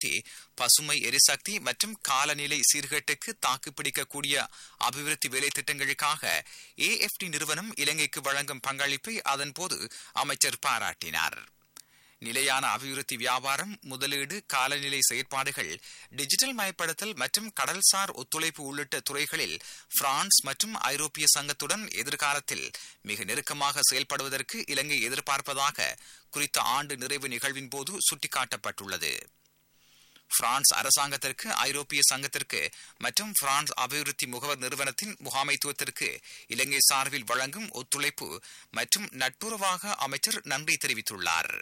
எரிசக்தி பசுமை எரிசக்தி மற்றும் காலநிலை சீர்கேட்டுக்கு தாக்குப்பிடிக்கக்கூடிய அபிவிருத்தி வேலை திட்டங்களுக்காக ஏஎஃப்டி நிறுவனம் இலங்கைக்கு வழங்கும் பங்களிப்பை அதன்போது அமைச்சர் பாராட்டினார் நிலையான அபிவிருத்தி வியாபாரம் முதலீடு காலநிலை செயற்பாடுகள் டிஜிட்டல் மயப்படுத்தல் மற்றும் கடல்சார் ஒத்துழைப்பு உள்ளிட்ட துறைகளில் பிரான்ஸ் மற்றும் ஐரோப்பிய சங்கத்துடன் எதிர்காலத்தில் மிக நெருக்கமாக செயல்படுவதற்கு இலங்கை எதிர்பார்ப்பதாக குறித்த ஆண்டு நிறைவு நிகழ்வின் போது சுட்டிக்காட்டப்பட்டுள்ளது பிரான்ஸ் அரசாங்கத்திற்கு ஐரோப்பிய சங்கத்திற்கு மற்றும் பிரான்ஸ் அபிவிருத்தி முகவர் நிறுவனத்தின் முகாமைத்துவத்திற்கு இலங்கை சார்பில் வழங்கும் ஒத்துழைப்பு மற்றும் நட்புறவாக அமைச்சர் நன்றி தெரிவித்துள்ளார்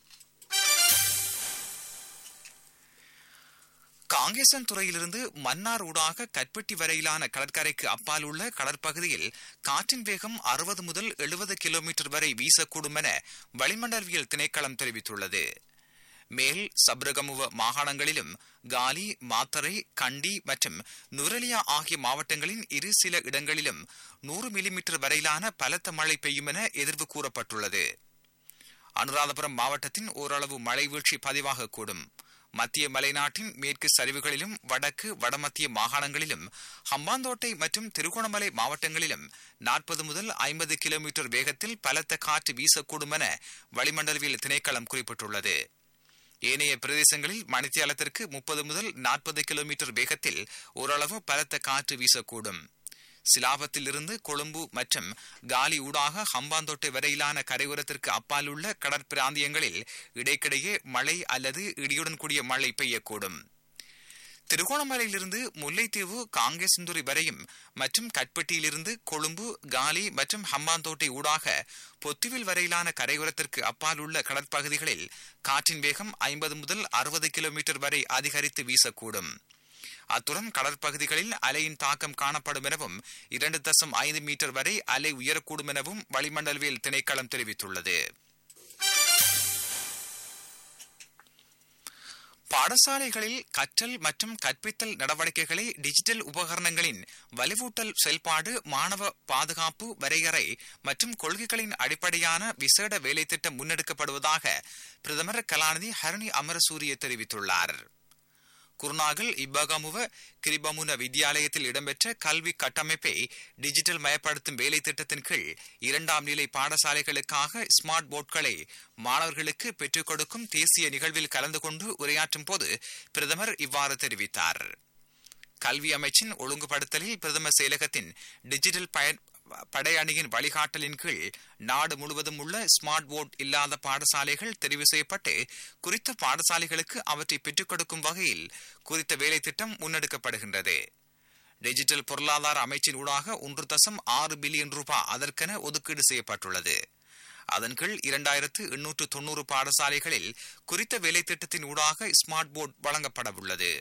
காங்கேசன் துறையிலிருந்து மன்னார் ஊடாக கற்பட்டி வரையிலான கடற்கரைக்கு அப்பால் உள்ள கடற்பகுதியில் காற்றின் வேகம் அறுபது முதல் எழுபது கிலோமீட்டர் வரை வீசக்கூடும் என வளிமண்டலவியல் திணைக்களம் தெரிவித்துள்ளது மேல் சப்ரகமுவ மாகாணங்களிலும் காலி மாத்தரை கண்டி மற்றும் நுரலியா ஆகிய மாவட்டங்களின் இரு சில இடங்களிலும் நூறு மில்லிமீட்டர் வரையிலான பலத்த மழை பெய்யும் என எதிர்வு கூறப்பட்டுள்ளது அனுராதபுரம் மாவட்டத்தின் ஓரளவு மழை வீழ்ச்சி பதிவாகக்கூடும் மத்திய மலைநாட்டின் மேற்கு சரிவுகளிலும் வடக்கு வடமத்திய மாகாணங்களிலும் ஹம்பாந்தோட்டை மற்றும் திருகோணமலை மாவட்டங்களிலும் நாற்பது முதல் ஐம்பது கிலோமீட்டர் வேகத்தில் பலத்த காற்று வீசக்கூடும் என வளிமண்டலவியல் திணைக்களம் குறிப்பிட்டுள்ளது ஏனைய பிரதேசங்களில் மணித்தியாலத்திற்கு முப்பது முதல் நாற்பது கிலோமீட்டர் வேகத்தில் ஓரளவு பலத்த காற்று வீசக்கூடும் சிலாபத்தில் இருந்து கொழும்பு மற்றும் காலி ஊடாக ஹம்பாந்தோட்டை வரையிலான கரையோரத்திற்கு அப்பால் உள்ள கடற்பிராந்தியங்களில் இடைக்கிடையே மழை அல்லது இடியுடன் கூடிய மழை பெய்யக்கூடும் திருகோணமலையிலிருந்து முல்லைத்தீவு காங்கேசந்துறை வரையும் மற்றும் கட்பட்டியிலிருந்து கொழும்பு காலி மற்றும் ஹம்பாந்தோட்டை ஊடாக பொத்துவில் வரையிலான கரையோரத்திற்கு அப்பால் உள்ள கடற்பகுதிகளில் காற்றின் வேகம் ஐம்பது முதல் அறுபது கிலோமீட்டர் வரை அதிகரித்து வீசக்கூடும் அத்துடன் கடற்பகுதிகளில் அலையின் தாக்கம் காணப்படும் எனவும் இரண்டு தசம் ஐந்து மீட்டர் வரை அலை உயரக்கூடும் எனவும் வளிமண்டலவியல் திணைக்களம் தெரிவித்துள்ளது பாடசாலைகளில் கற்றல் மற்றும் கற்பித்தல் நடவடிக்கைகளை டிஜிட்டல் உபகரணங்களின் வலுவூட்டல் செயல்பாடு மாணவ பாதுகாப்பு வரையறை மற்றும் கொள்கைகளின் அடிப்படையான விசேட வேலைத்திட்டம் முன்னெடுக்கப்படுவதாக பிரதமர் கலாநிதி ஹரணி அமரசூரிய தெரிவித்துள்ளார் குருநாகல் இப்பகமுவ கிரிபமுன வித்யாலயத்தில் இடம்பெற்ற கல்வி கட்டமைப்பை டிஜிட்டல் மயப்படுத்தும் வேலை திட்டத்தின் கீழ் இரண்டாம் நிலை பாடசாலைகளுக்காக ஸ்மார்ட் போர்ட்களை மாணவர்களுக்கு பெற்றுக் கொடுக்கும் தேசிய நிகழ்வில் கலந்து கொண்டு உரையாற்றும் போது பிரதமர் இவ்வாறு தெரிவித்தார் கல்வி அமைச்சின் ஒழுங்குபடுத்தலில் பிரதமர் செயலகத்தின் டிஜிட்டல் பயன் படையணியின் வழிகாட்டலின் கீழ் நாடு முழுவதும் உள்ள ஸ்மார்ட் போர்ட் இல்லாத பாடசாலைகள் தெரிவு செய்யப்பட்டு குறித்த பாடசாலைகளுக்கு அவற்றை பெற்றுக் கொடுக்கும் வகையில் குறித்த வேலை திட்டம் முன்னெடுக்கப்படுகின்றது டிஜிட்டல் பொருளாதார அமைச்சின் ஊடாக ஒன்று தசம் ஆறு பில்லியன் ரூபாய் அதற்கென ஒதுக்கீடு செய்யப்பட்டுள்ளது அதன் கீழ் இரண்டாயிரத்து எண்ணூற்று தொன்னூறு பாடசாலைகளில் குறித்த வேலை திட்டத்தின் ஊடாக ஸ்மார்ட் போர்ட் வழங்கப்படவுள்ளது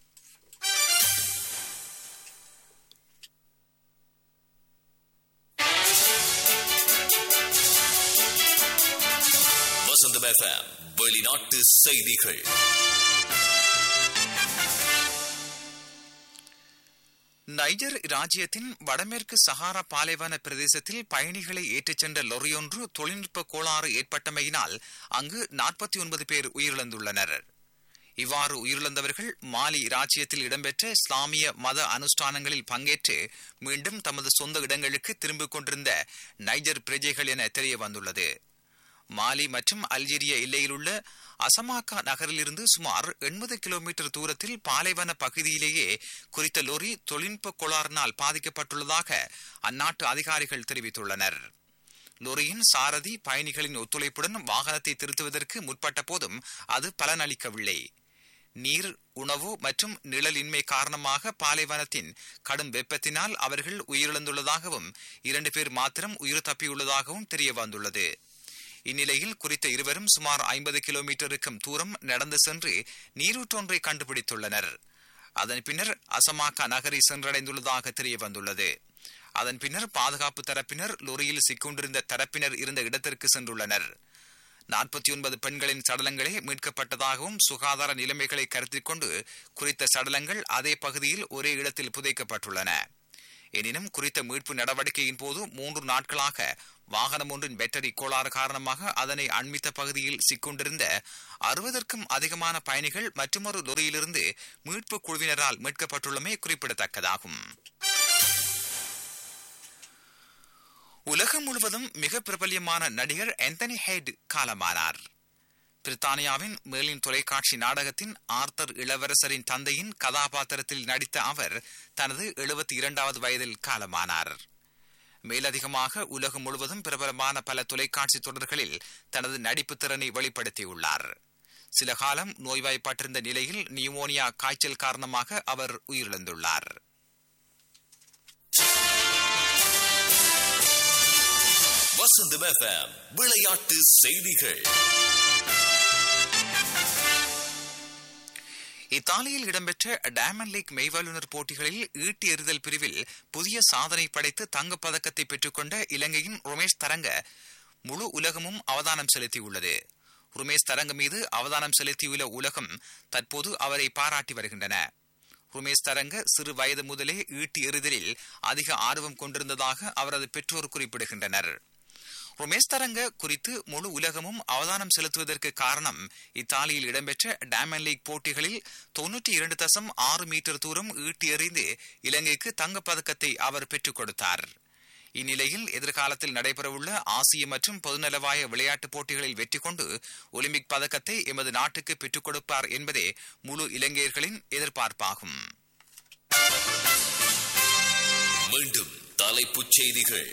வசந்தம் எஃப்எம் வெளிநாட்டு செய்திகள் நைஜர் ராஜ்யத்தின் வடமேற்கு சஹாரா பாலைவன பிரதேசத்தில் பயணிகளை ஏற்றிச் சென்ற லொரியொன்று தொழில்நுட்ப கோளாறு ஏற்பட்டமையினால் அங்கு நாற்பத்தி ஒன்பது பேர் உயிரிழந்துள்ளனர் இவ்வாறு உயிரிழந்தவர்கள் மாலி ராஜ்யத்தில் இடம்பெற்ற இஸ்லாமிய மத அனுஷ்டானங்களில் பங்கேற்று மீண்டும் தமது சொந்த இடங்களுக்கு திரும்பிக் கொண்டிருந்த நைஜர் பிரஜைகள் என தெரிய வந்துள்ளது மாலி மற்றும் அல்ஜீரிய எல்லையில் உள்ள அசமாக்கா நகரிலிருந்து சுமார் எண்பது கிலோமீட்டர் தூரத்தில் பாலைவன பகுதியிலேயே குறித்த லொரி தொழில்நுட்ப கோளாறினால் பாதிக்கப்பட்டுள்ளதாக அந்நாட்டு அதிகாரிகள் தெரிவித்துள்ளனர் லொரியின் சாரதி பயணிகளின் ஒத்துழைப்புடன் வாகனத்தை திருத்துவதற்கு முற்பட்ட போதும் அது பலனளிக்கவில்லை நீர் உணவு மற்றும் நிழலின்மை காரணமாக பாலைவனத்தின் கடும் வெப்பத்தினால் அவர்கள் உயிரிழந்துள்ளதாகவும் இரண்டு பேர் மாத்திரம் உயிர் தப்பியுள்ளதாகவும் தெரிய வந்துள்ளது இந்நிலையில் குறித்த இருவரும் சுமார் ஐம்பது கிலோமீட்டருக்கும் தூரம் நடந்து சென்று நீரூற்றொன்றை கண்டுபிடித்துள்ளனர் அதன் பின்னர் அசமாக்கா நகரை சென்றடைந்துள்ளதாக தெரிய வந்துள்ளது அதன் பின்னர் பாதுகாப்பு தரப்பினர் லொரியில் சிக்கொண்டிருந்த தரப்பினர் இருந்த இடத்திற்கு சென்றுள்ளனர் நாற்பத்தி ஒன்பது பெண்களின் சடலங்களே மீட்கப்பட்டதாகவும் சுகாதார நிலைமைகளை கருத்தில் கொண்டு குறித்த சடலங்கள் அதே பகுதியில் ஒரே இடத்தில் புதைக்கப்பட்டுள்ளன எனினும் குறித்த மீட்பு நடவடிக்கையின் போது மூன்று நாட்களாக வாகனம் ஒன்றின் பேட்டரி கோளாறு காரணமாக அதனை அண்மித்த பகுதியில் சிக்கொண்டிருந்த அறுபதற்கும் அதிகமான பயணிகள் மற்றொரு லொரியிலிருந்து மீட்பு குழுவினரால் மீட்கப்பட்டுள்ளமை குறிப்பிடத்தக்கதாகும் உலகம் முழுவதும் மிக பிரபல்யமான நடிகர் ஆந்தனி ஹெட் காலமானார் பிரித்தானியாவின் மேலின் தொலைக்காட்சி நாடகத்தின் ஆர்த்தர் இளவரசரின் தந்தையின் கதாபாத்திரத்தில் நடித்த அவர் தனது எழுபத்தி இரண்டாவது வயதில் காலமானார் மேலதிகமாக உலகம் முழுவதும் பிரபலமான பல தொலைக்காட்சி தொடர்களில் தனது நடிப்பு திறனை வெளிப்படுத்தியுள்ளார் சில காலம் நோய்வாய்ப்பட்டிருந்த நிலையில் நியூமோனியா காய்ச்சல் காரணமாக அவர் உயிரிழந்துள்ளார் வசந்தம் எஃப்எம் விளையாட்டு செய்திகள் இத்தாலியில் இடம்பெற்ற டயமண்ட் லீக் மெய்வல்லுநர் போட்டிகளில் ஈட்டி எறிதல் பிரிவில் புதிய சாதனை படைத்து தங்கப்பதக்கத்தை பெற்றுக்கொண்ட இலங்கையின் ருமேஷ் தரங்க முழு உலகமும் அவதானம் செலுத்தியுள்ளது ருமேஷ் தரங்க மீது அவதானம் செலுத்தியுள்ள உலகம் தற்போது அவரை பாராட்டி வருகின்றன ருமேஷ் தரங்க சிறு வயது முதலே ஈட்டி எறிதலில் அதிக ஆர்வம் கொண்டிருந்ததாக அவரது பெற்றோர் குறிப்பிடுகின்றனர் ருமேஷ் தரங்க குறித்து முழு உலகமும் அவதானம் செலுத்துவதற்கு காரணம் இத்தாலியில் இடம்பெற்ற டயமண்ட் லீக் போட்டிகளில் தொன்னூற்றி இரண்டு தசம் ஆறு மீட்டர் தூரம் ஈட்டி எறிந்து இலங்கைக்கு தங்கப்பதக்கத்தை அவர் பெற்றுக் கொடுத்தார் இந்நிலையில் எதிர்காலத்தில் நடைபெறவுள்ள ஆசிய மற்றும் பொதுநலவாய விளையாட்டுப் போட்டிகளில் வெற்றி கொண்டு ஒலிம்பிக் பதக்கத்தை எமது நாட்டுக்கு பெற்றுக் கொடுப்பார் என்பதே முழு இலங்கையர்களின் எதிர்பார்ப்பாகும் மீண்டும் தலைப்புச் செய்திகள்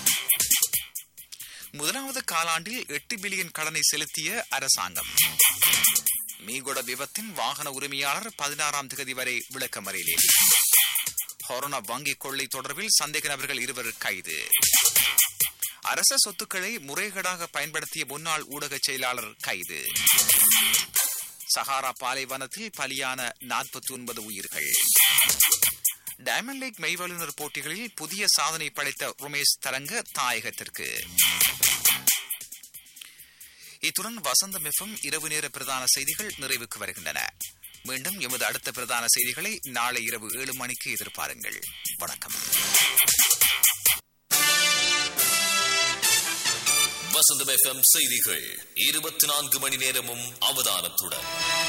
முதலாவது காலாண்டில் எட்டு பில்லியன் கடனை செலுத்திய அரசாங்கம் மீகொட விபத்தின் வாகன உரிமையாளர் பதினாறாம் தேதி வரை விளக்கமறியலில் கொரோனா வங்கி கொள்ளை தொடர்பில் சந்தேக நபர்கள் இருவர் கைது அரச சொத்துக்களை முறைகேடாக பயன்படுத்திய முன்னாள் ஊடக செயலாளர் கைது சஹாரா பாலைவனத்தில் பலியான நாற்பத்தி ஒன்பது உயிர்கள் டயமண்ட் லீக் மெய்வல்லுநர் போட்டிகளில் புதிய சாதனை படைத்த ருமேஷ் தரங்க தாயகத்திற்கு இத்துடன் வசந்தம் எஃப்எம் இரவு நேர பிரதான செய்திகள் நிறைவுக்கு வருகின்றன மீண்டும் எமது அடுத்த பிரதான செய்திகளை நாளை இரவு ஏழு மணிக்கு எதிர்பாருங்கள் வணக்கம் வசந்தம் எஃப்எம் செய்திகள் இருபத்தி நான்கு மணி நேரமும் அவதானத்துடன்